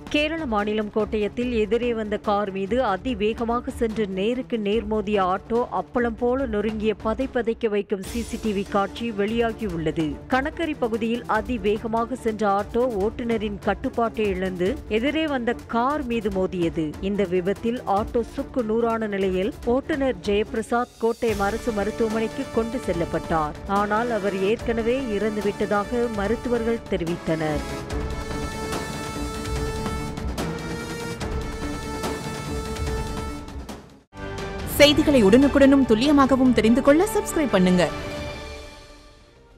கேரள மாநிலம் கோட்டயத்தில் எதிரே வந்த கார் மீது அதிவேகமாக சென்று நேருக்கு நேர் மோதிய ஆட்டோ அப்பளம் போல நொறுங்கிய பதை பதைக்க வைக்கும் சிசிடிவி காட்சி வெளியாகியுள்ளது கணக்கரி பகுதியில் அதிவேகமாக சென்ற ஆட்டோ ஓட்டுநரின் கட்டுப்பாட்டை இழந்து எதிரே வந்த கார் மீது மோதியது இந்த விபத்தில் ஆட்டோ சுக்கு நூறான நிலையில் ஓட்டுநர் ஜெயபிரசாத் கோட்டயம் அரசு மருத்துவமனைக்கு கொண்டு செல்லப்பட்டார் ஆனால் அவர் ஏற்கனவே இறந்துவிட்டதாக மருத்துவர்கள் தெரிவித்தனர் செய்திகளை உடனுக்குடனும் துல்லியமாகவும் தெரிந்து கொள்ள சப்ஸ்கிரைப் பண்ணுங்க